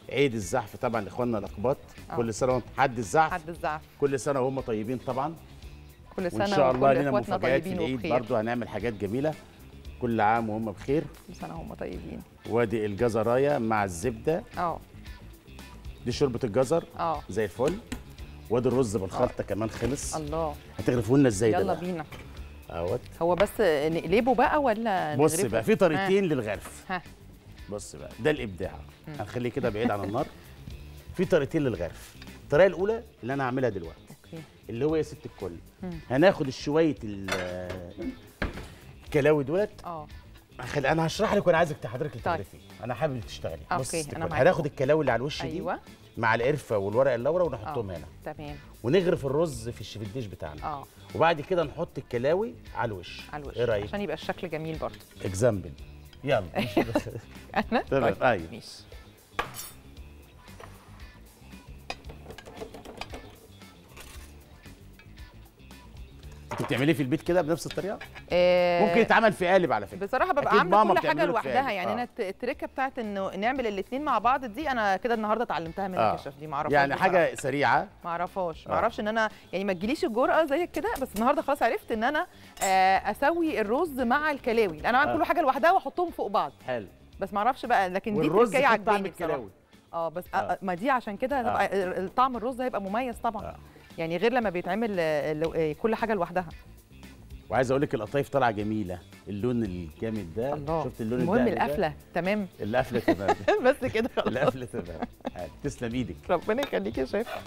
عيد الزحف طبعا لاخواننا الاقباط آه. كل سنه وانتم حد الزحف حد الزعف كل سنه وهم طيبين طبعا كل سنه وان شاء الله وكل لنا اخواتنا مفاجآت في طيبين العيد وبخير برضو هنعمل حاجات جميله كل عام وهم بخير كل سنه وهم طيبين وادي الجزرايه مع الزبده اه دي شوربه الجزر اه زي الفل وادي الرز بالخلطه كمان خلص الله هتغرفوا لنا ازاي ده يلا بقى؟ بينا اهوت هو بس نقلبه بقى ولا بص نغرفه؟ بقى في طريقتين للغرف ها بص بقى ده الابداع هنخليه كده بعيد عن النار في طريقتين للغرف الطريقه الاولى اللي انا هعملها دلوقتي اوكي اللي هو يا ست الكل هناخد شويه ال- الكلاوي دولت اه هخلي انا هشرح لك وانا عايزك حضرتك طيب. تغرفي انا حابب تشتغلي أوكي، بص يا ست أنا الكل. معاك. هناخد الكلاوي اللي على الوش دي ايوه مع القرفه والورق اللورا ونحطهم آه. هنا تمام ونغرف الرز في الش- في الديش بتاعنا اه وبعد كده نحط الكلاوي على الوش على الوش ايه رايك عشان يبقى الشكل جميل برضه اكزامبل يلا انا تمام، طيب، أيوة. ماشي انت بتعمليه في البيت كده بنفس الطريقه آه، ممكن يتعمل في قالب على فكره بصراحه ببقى أكيد عامله ماما كل حاجه بتعمله في لوحدها قالب. يعني آه. انا الت- التركه بتاعت انه نعمل الاثنين مع بعض دي انا كده النهارده اتعلمتها منك آه. يا شيف دي ما اعرفهاش يعني بصراحة. حاجه سريعه ما اعرفهاش ما آه. اعرفش ان انا يعني ما تجيليش الجرأه زي كده بس النهارده خلاص عرفت ان انا آه، اسوي الرز مع الكلاوي انا اعمل آه. كل حاجه لوحدها واحطهم فوق بعض حلو بس ما اعرفش بقى لكن دي والرز تركية في طعم عجباني بصراحه الكلاوي اه بس آه. آه. ما دي عشان كده هتبقى آه. طعم الرز هيبقى مميز طبعا آه. آه. يعني غير لما بيتعمل آه، لو- آه، كل حاجه لوحدها وعايز اقول لك القطايف طالعه جميله اللون الجامد ده الله شفت اللون المهم الدهبي ده؟ القفله تمام القفله تمام بس كده خلاص القفله تمام حلو. تسلم ايدك ربنا يخليك يا شيف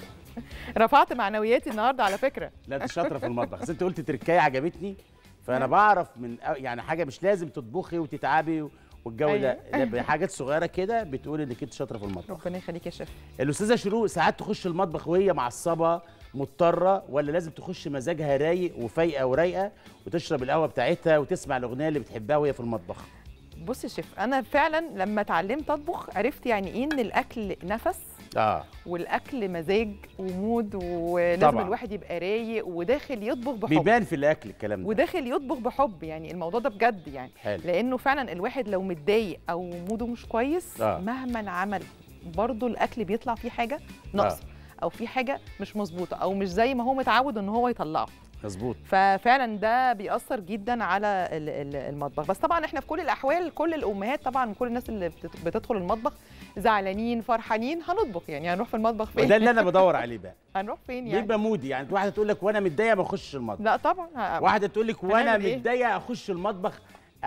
رفعت معنوياتي النهارده على فكره لا انت شاطره في المطبخ بس انت قلت تركايه عجبتني فانا بعرف من أ- يعني حاجه مش لازم تطبخي وتتعبي و- والجو ده أيوة. لا، حاجات صغيره كده بتقول انك انت شاطره في المطبخ ربنا يخليك يا شيف الاستاذه شروق ساعات تخش المطبخ وهي معصبه مضطره ولا لازم تخش مزاجها رايق وفايقه ورايقه وتشرب القهوه بتاعتها وتسمع الاغنيه اللي بتحبها وهي في المطبخ بص يا شيف انا فعلا لما اتعلمت اطبخ عرفت يعني ايه ان الاكل نفس اه والاكل مزاج ومود ولازم طبعاً. الواحد يبقى رايق وداخل يطبخ بحب بيبان في الاكل الكلام ده وداخل يطبخ بحب يعني الموضوع ده بجد يعني حلو لانه فعلا الواحد لو متضايق او موده مش كويس آه. مهما عمل برضه الاكل بيطلع فيه حاجه ناقصه او في حاجه مش مظبوطه او مش زي ما هو متعود ان هو يطلعه مظبوط ففعلا ده بيأثر جدا على ال- ال- المطبخ بس طبعا احنا في كل الاحوال كل الامهات طبعا كل الناس اللي بتت- بتدخل المطبخ زعلانين فرحانين هنطبخ يعني هنروح في المطبخ فين وده اللي انا بدور عليه بقى هنروح فين يعني بيبقى مودي يعني واحده تقول لك وانا متضايقه ما اخش المطبخ لا طبعا ه- واحده تقول لك وانا هنعمل إيه؟ متضايقه اخش المطبخ أ- أ-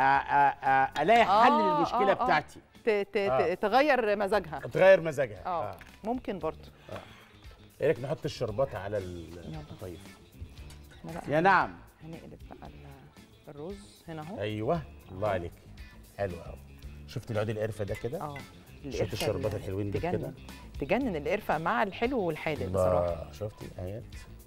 أ- الاقي حل آه، للمشكله آه، آه. بتاعتي ت- ت- آه. ت- تغير مزاجها تغير مزاجها اه ممكن برضه ايه رايك نحط الشربات على يلا. الطيب إحنا بقى يا نعم هنقلب بقى ال- الرز هنا اهو ايوه الله عليك حلو قوي شفت العود القرفه ده كده اه شفت القرفة الشربات ال- الحلوين دول تجنن كده تجنن القرفه مع الحلو والحادق بصراحه الله شفتي ايات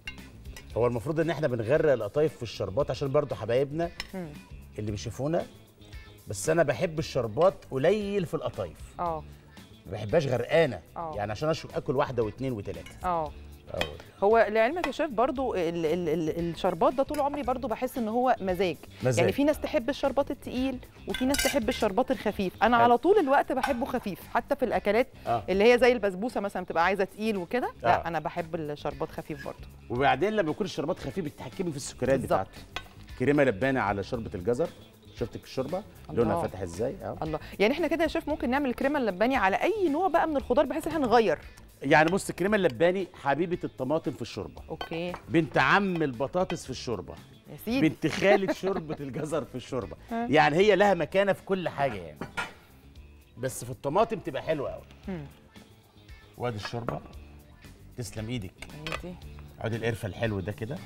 هو المفروض ان احنا بنغرق القطايف في الشربات عشان برضو حبايبنا مم. اللي بيشوفونا بس انا بحب الشربات قليل في القطايف اه ما بحبهاش غرقانه آه. يعني عشان اشرب اكل واحده واثنين وثلاثه اه هو لعلمك يا شيف برضو ال ال ال الشربات ده طول عمري برضو بحس ان هو مزاج. مزاج. يعني في ناس تحب الشربات التقيل وفي ناس تحب الشربات الخفيف انا حلو. على طول الوقت بحبه خفيف حتى في الاكلات اه اللي هي زي البسبوسه مثلا بتبقى عايزه تقيل وكده آه. لا انا بحب الشربات خفيف برضو وبعدين لما يكون الشربات خفيف بتتحكمي في السكريات بالظبط. بتاعته كريمه لبانه على شوربه الجزر شفتك الشوربه الله. لونها فاتح ازاي اه الله يعني احنا كده يا شيف ممكن نعمل الكريمه اللباني على اي نوع بقى من الخضار بحيث ان احنا نغير يعني بص الكريمه اللباني حبيبه الطماطم في الشوربه اوكي بنت عم البطاطس في الشوربه يا سيدي بنت خالة شوربه الجزر في الشوربه ها. يعني هي لها مكانه في كل حاجه يعني بس في الطماطم تبقى حلوه قوي مم. وادي الشوربه تسلم ايدك هي دي عود القرفه الحلو ده كده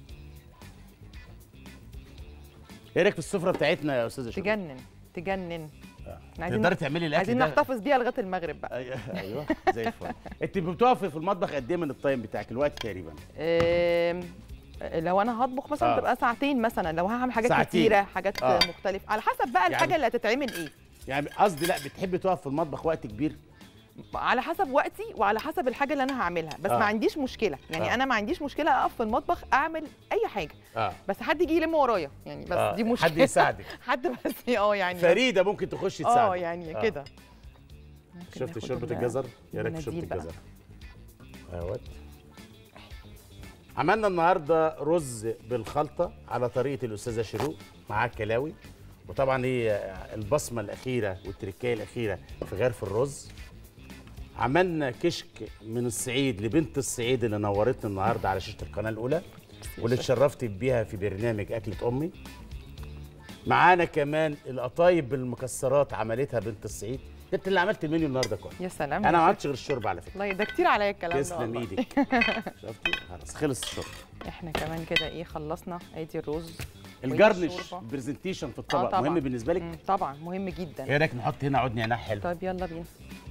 ايه رايك في السفره بتاعتنا يا استاذه شوربه تجنن تجنن آه. إحنا عايزين تقدري تعملي الاكل عايزين ده نحتفظ بيها لغايه المغرب بقى ايوه ايوه زي الفل انت بتقفي في المطبخ قد ايه من التايم بتاعك الوقت تقريبا آم، لو انا هطبخ مثلا آه. تبقى ساعتين مثلا لو هعمل حاجات ساعتين. كتيره حاجات آه. مختلفه على حسب بقى الحاجه يعني- اللي هتتعمل ايه يعني قصدي لا بتحبي تقف في المطبخ وقت كبير على حسب وقتي وعلى حسب الحاجه اللي انا هعملها بس آه. ما عنديش مشكله يعني آه. انا ما عنديش مشكله اقف في المطبخ اعمل اي حاجه اه بس حد يجي يلم ورايا يعني بس آه. دي مشكله حد يساعدك حد بس اه يعني فريده ممكن تخش اه تساعدك يعني آه. كده ممكن شفت ناخد شوربه ال- الجزر يا ريت شوربه المناديل بقى. الجزر اهوت عملنا النهارده رز بالخلطه على طريقه الاستاذه شروق معاه كلاوي وطبعا هي البصمه الاخيره والتركيه الاخيره في غرف الرز عملنا كشك من الصعيد لبنت الصعيد اللي نورتني النهارده على شاشه القناه الاولى واللي اتشرفت بيها في برنامج اكله امي معانا كمان القطايب بالمكسرات عملتها بنت الصعيد انت اللي عملت المنيو النهارده كله يا سلام انا ما يا عملتش غير الشوربه على فكره والله ده كتير عليا الكلام ده تسلم والله. ايدك شفتي خلاص خلص الشرب احنا كمان كده ايه خلصنا ادي الرز الجرنش الشوربة. البرزنتيشن في آه الطبق طبعاً. مهم بالنسبه لك مم، طبعا مهم جدا ايه رايك نحط هنا عود نعناع حلو طيب يلا بينا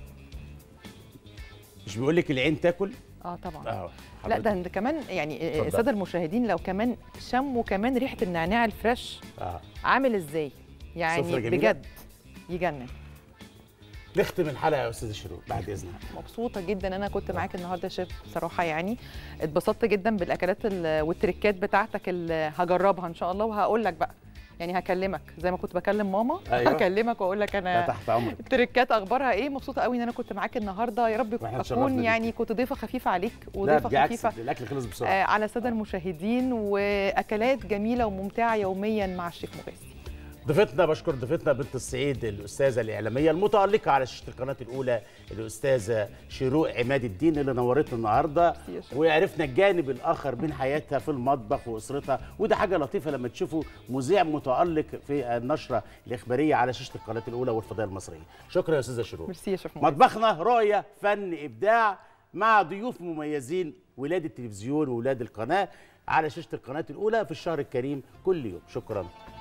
مش بيقول لك العين تاكل اه طبعا اه لا ده ده كمان يعني اتفضل. الساده المشاهدين لو كمان شموا كمان ريحه النعناع الفريش اه عامل ازاي سفرة يعني جميلة. بجد يجنن نختم الحلقه يا استاذ شروق بعد اذنك مبسوطه جدا انا كنت معاك النهارده يا شيف بصراحه يعني اتبسطت جدا بالاكلات ال- والتريكات بتاعتك اللي هجربها ان شاء الله وهقول لك بقى يعني هكلمك زي ما كنت بكلم ماما أيوة. هكلمك واقول لك لا انا تحت امرك التريكات اخبارها ايه مبسوطه قوي ان انا كنت معاك النهارده يا رب وإحنا اتشرفنا اكون بيك. يعني كنت ضيفه خفيفه عليك لا وضيفه بالعكس خفيفه الاكل خلص بسرعه آه، على الساده المشاهدين واكلات جميله وممتعه يوميا مع الشيف مغازي ضيفتنا بشكر ضيفتنا بنت الصعيد الاستاذه الاعلاميه المتالقه على شاشه القناه الاولى الاستاذه شروق عماد الدين اللي نورتنا النهارده يا شيخ. وعرفنا الجانب الاخر من حياتها في المطبخ واسرتها وده حاجه لطيفه لما تشوفوا مذيع متالق في النشره الاخباريه على شاشه القناه الاولى والفضائيه المصريه شكرا يا استاذه شروق ميرسي يا شيف مغازي مطبخنا رؤيه فن ابداع مع ضيوف مميزين ولاد التلفزيون وولاد القناه على شاشه القناه الاولى في الشهر الكريم كل يوم شكرا